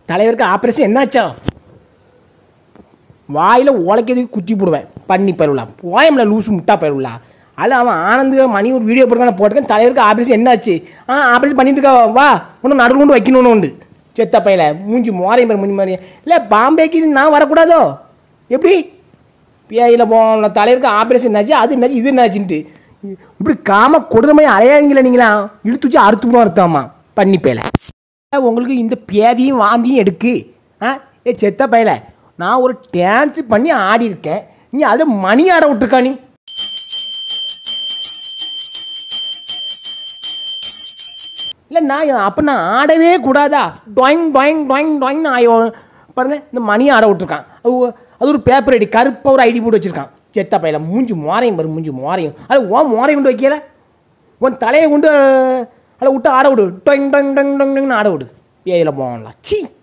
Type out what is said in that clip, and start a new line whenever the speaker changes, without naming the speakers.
தலைவருக்கு ஆப்ரேஷன் என்னாச்சோ வாயில் உழைக்கிறது குத்தி போடுவேன் பண்ணி பருவலா போயம்ல லூசு முட்டா பருவலா அதில் அவன் ஆனந்து மணி ஒரு வீடியோ போட்டுக்கான போட்டுக்கேன் தலைவருக்கு ஆப்ரேஷன் என்னாச்சு ஆ ஆப்ரேஷன் பண்ணிட்டு இருக்கா வா ஒன்றும் நடுவு கொண்டு வைக்கணும்னு உண்டு செத்த பையில மூஞ்சி மோரையும் பாரு மூஞ்சி மாதிரி இல்லை பாம்பேக்கு இது நான் வரக்கூடாதோ எப்படி பேயில் போன தலைவருக்கு ஆப்ரேஷன் என்னாச்சு அது என்னாச்சு இது என்னாச்சுன்ட்டு இப்படி காம கொடுமையை அலையாதீங்களா நீங்களா இழுத்து வச்சு அறுத்து கூட அறுத்தாமா பண்ணி பேல உங்களுக்கு இந்த பேதியும் வாந்தியும் எடுக்கு ஆ ஏ செத்த பயல நான் ஒரு டான்ஸ் பண்ணி ஆடி இருக்கேன் நீ அதை மணி ஆட விட்டுருக்கா நீ இல்லை நான் அப்போ நான் ஆடவே கூடாதா டாயிங் டாயிங் டாயிங் டாயிங்னு ஆயோ பாருங்க இந்த மணி ஆட விட்டுருக்கான் அது ஒ- அது ஒரு பேப்பர் ஐடி கருப்பாக ஒரு ஐடி போட்டு வச்சுருக்கான் செத்த பையில மூஞ்சி மோரையும் பாரு மூஞ்சி மோரையும் அது ஓ மோரை கொண்டு வைக்கல உன் தலையை கொண்டு அதில் விட்டு ஆட விடு டொங் டொங் டொங் டொங்னு ஆட விடு ஏயில் போகலாம் சீ